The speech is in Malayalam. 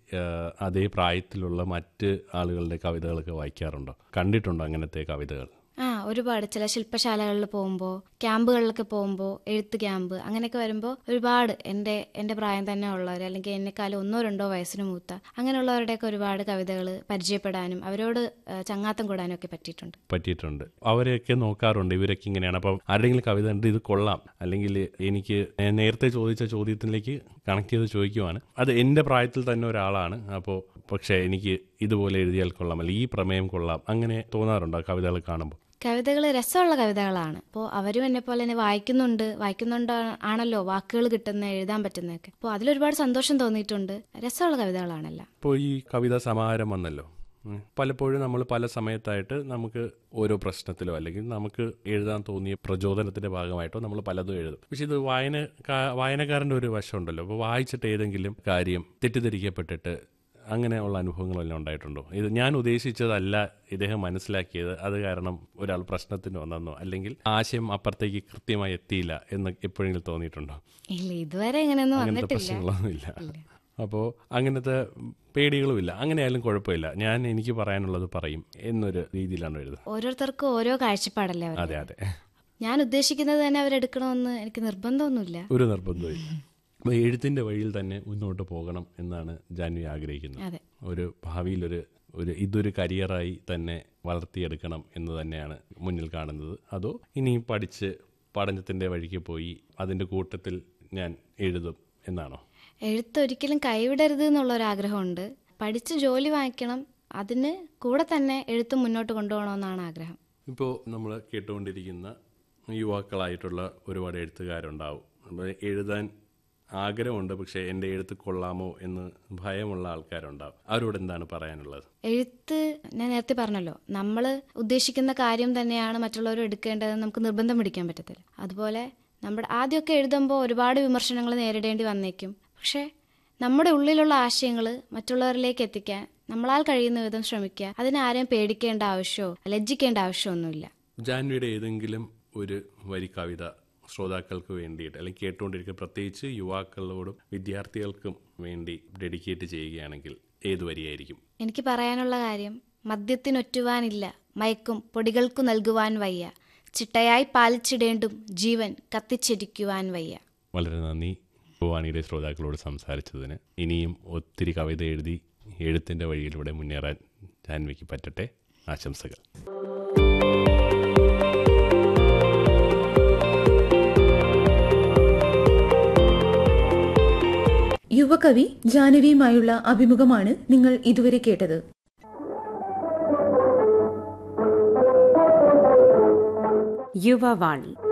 ആ, അതേ പ്രായത്തിലുള്ള മറ്റ് ആളുകളുടെ കവിതകളൊക്കെ വായിക്കാറുണ്ടോ കണ്ടിട്ടുണ്ടോ അങ്ങനത്തെ കവിതകൾ ആ ഒരുപാട് ചില ശില്പശാലകളിൽ പോകുമ്പോൾ ക്യാമ്പുകളിലൊക്കെ പോകുമ്പോൾ എഴുത്ത് ക്യാമ്പ് അങ്ങനെയൊക്കെ വരുമ്പോൾ ഒരുപാട് എൻ്റെ എൻ്റെ പ്രായം തന്നെ ഉള്ളവർ അല്ലെങ്കിൽ എന്നെക്കാളും ഒന്നോ രണ്ടോ വയസ്സിന് മൂത്ത അങ്ങനെയുള്ളവരുടെയൊക്കെ ഒരുപാട് കവിതകൾ പരിചയപ്പെടാനും അവരോട് ആ, ചങ്ങാത്തം കൂടാനും ഒക്കെ പറ്റിയിട്ടുണ്ട് പറ്റിയിട്ടുണ്ട് അവരെയൊക്കെ നോക്കാറുണ്ട് ഇവരൊക്കെ ഇങ്ങനെയാണ് അപ്പം ആരുടെങ്കിലും കവിത ഉണ്ട് ഇത് കൊള്ളാം അല്ലെങ്കിൽ എനിക്ക് ഞാൻ നേരത്തെ ചോദിച്ച ചോദ്യത്തിലേക്ക് കണക്ട് ചെയ്ത് ചോദിക്കുവാണ് അത് എൻ്റെ പ്രായത്തിൽ തന്നെ ഒരാളാണ് അപ്പോൾ പക്ഷേ എനിക്ക് ഇതുപോലെ എഴുതിയാൽ കൊള്ളാം അല്ലെങ്കിൽ ഈ പ്രമേയം കൊള്ളാം അങ്ങനെ തോന്നാറുണ്ടോ ആ കവിതകൾ കാണുമ്പോൾ കവിതകൾ രസമുള്ള കവിതകളാണ് അപ്പോൾ അവരും എന്നെ പോലെ തന്നെ വായിക്കുന്നുണ്ട് വായിക്കുന്നുണ്ട് ആണല്ലോ വാക്കുകൾ കിട്ടുന്ന എഴുതാൻ പറ്റുന്നതൊക്കെ അപ്പോൾ അതിലൊരുപാട് സന്തോഷം തോന്നിയിട്ടുണ്ട് രസമുള്ള കവിതകളാണല്ലോ ഇപ്പോൾ ഈ കവിതാ സമാഹാരം വന്നല്ലോ ഉം. പലപ്പോഴും നമ്മൾ പല സമയത്തായിട്ട് നമുക്ക് ഓരോ പ്രശ്നത്തിലോ അല്ലെങ്കിൽ നമുക്ക് എഴുതാൻ തോന്നിയ പ്രചോദനത്തിന്റെ ഭാഗമായിട്ടോ നമ്മൾ പലതും എഴുതും പക്ഷെ ഇത് വായന വായനക്കാരൻ്റെ ഒരു വശമുണ്ടല്ലോ അപ്പോൾ വായിച്ചിട്ട് ഏതെങ്കിലും കാര്യം തെറ്റിദ്ധരിക്കപ്പെട്ടിട്ട് അങ്ങനെയുള്ള അനുഭവങ്ങളെല്ലാം ഉണ്ടായിട്ടുണ്ടോ ഇത് ഞാൻ ഉദ്ദേശിച്ചതല്ല ഇദ്ദേഹം മനസ്സിലാക്കിയത് അത് കാരണം ഒരാൾ പ്രശ്നത്തിന് വന്നെന്നോ അല്ലെങ്കിൽ ആശയം അപ്പുറത്തേക്ക് കൃത്യമായി എത്തിയില്ല എന്ന് എപ്പോഴെങ്കിലും തോന്നിയിട്ടുണ്ടോ ഇല്ല ഇതുവരെ ഇങ്ങനെയൊന്നും അങ്ങനത്തെ വന്നിട്ടില്ല പ്രശ്നങ്ങളൊന്നുമില്ല അപ്പോൾ അങ്ങനത്തെ പേടികളുമില്ല അങ്ങനെയായാലും കുഴപ്പമില്ല ഞാൻ എനിക്ക് പറയാനുള്ളത് പറയും എന്നൊരു രീതിയിലാണ് എഴുതുന്നത് ഓരോരുത്തർക്കും ഓരോ കാഴ്ചപ്പാടല്ലേ അവർ അതെ അതെ ഞാൻ ഉദ്ദേശിക്കുന്നത് തന്നെ അവരെടുക്കണമെന്ന് എനിക്ക് നിർബന്ധമൊന്നുമില്ല ഒരു നിർബന്ധമില്ല അപ്പോൾ എഴുത്തിൻ്റെ വഴിയിൽ തന്നെ മുന്നോട്ട് പോകണം എന്നാണ് ജാൻവി ആഗ്രഹിക്കുന്നത് അതെ ഒരു ഭാവിയിലൊരു ഒരു ഇതൊരു കരിയറായി തന്നെ വളർത്തിയെടുക്കണം എന്ന് തന്നെയാണ് മുന്നിൽ കാണുന്നത് അതോ ഇനി പഠിച്ച് പഠനത്തിൻ്റെ വഴിക്ക് പോയി അതിൻ്റെ കൂട്ടത്തിൽ ഞാൻ എഴുതും എന്നാണോ എഴുത്ത് ഒരിക്കലും കൈവിടരുത് എന്നുള്ള ഒരു ആഗ്രഹമുണ്ട് പഠിച്ച് ജോലി വാങ്ങിക്കണം അതിന് കൂടെ തന്നെ എഴുത്ത് മുന്നോട്ട് കൊണ്ടുപോകണമെന്നാണ് ആഗ്രഹം ഇപ്പോൾ നമ്മൾ കേട്ടുകൊണ്ടിരിക്കുന്ന യുവാക്കളായിട്ടുള്ള ഒരുപാട് എഴുത്തുകാരുണ്ടാവും അപ്പോൾ എഴുതാൻ ആഗ്രഹമുണ്ട് പക്ഷേ എൻ്റെ എഴുത്ത് കൊള്ളാമോ എന്ന് ഭയമുള്ള ആൾക്കാരുണ്ടാവും അവരോട് എന്താണ് പറയാനുള്ളത് എഴുത്ത് ഞാൻ നേരത്തെ പറഞ്ഞല്ലോ നമ്മൾ ഉദ്ദേശിക്കുന്ന കാര്യം തന്നെയാണ് മറ്റുള്ളവർ എടുക്കേണ്ടതെന്ന് നമുക്ക് നിർബന്ധം പിടിക്കാൻ പറ്റത്തില്ല അതുപോലെ നമ്മുടെ ആദ്യമൊക്കെ എഴുതുമ്പോൾ ഒരുപാട് വിമർശനങ്ങൾ നേരിടേണ്ടി വന്നേക്കും പക്ഷേ നമ്മുടെ ഉള്ളിലുള്ള ആശയങ്ങൾ മറ്റുള്ളവരിലേക്ക് എത്തിക്കാൻ നമ്മളാൽ കഴിയുന്ന വിധം ശ്രമിക്കുക അതിനാരെയും പേടിക്കേണ്ട ആവശ്യമോ ലജ്ജിക്കേണ്ട ആവശ്യമൊന്നുമില്ല ജാൻവിയുടെ ഏതെങ്കിലും ഒരു വരി കവിത ശ്രോതാക്കൾക്ക് വേണ്ടിയിട്ട് അല്ലെങ്കിൽ കേട്ടുകൊണ്ടിരിക്കുന്ന പ്രത്യേകിച്ച് യുവാക്കളോടും വിദ്യാർത്ഥികൾക്കും വേണ്ടി ഡെഡിക്കേറ്റ് ചെയ്യുകയാണെങ്കിൽ ഏത് വരിയായിരിക്കും എനിക്ക് പറയാനുള്ള കാര്യം മദ്യത്തിനൊറ്റുവാനില്ല മയക്കും പൊടികൾക്കു നൽകുവാൻ വയ്യ ചിട്ടയായി പാലിച്ചിടേണ്ടും ജീവൻ കത്തിച്ചിരിക്കുവാൻ വയ്യ വളരെ നന്ദി ഭവാനിയുടെ ശ്രോതാക്കളോട് സംസാരിച്ചതിന് ഇനിയും ഒത്തിരി കവിത എഴുതി എഴുത്തിൻ്റെ വഴിയിലൂടെ മുന്നേറാൻ ജാൻവിക്ക് പറ്റട്ടെ ആശംസകൾ യുവകവി ജാനവിയുമായുള്ള അഭിമുഖമാണ് നിങ്ങൾ ഇതുവരെ കേട്ടത് യുവവാണി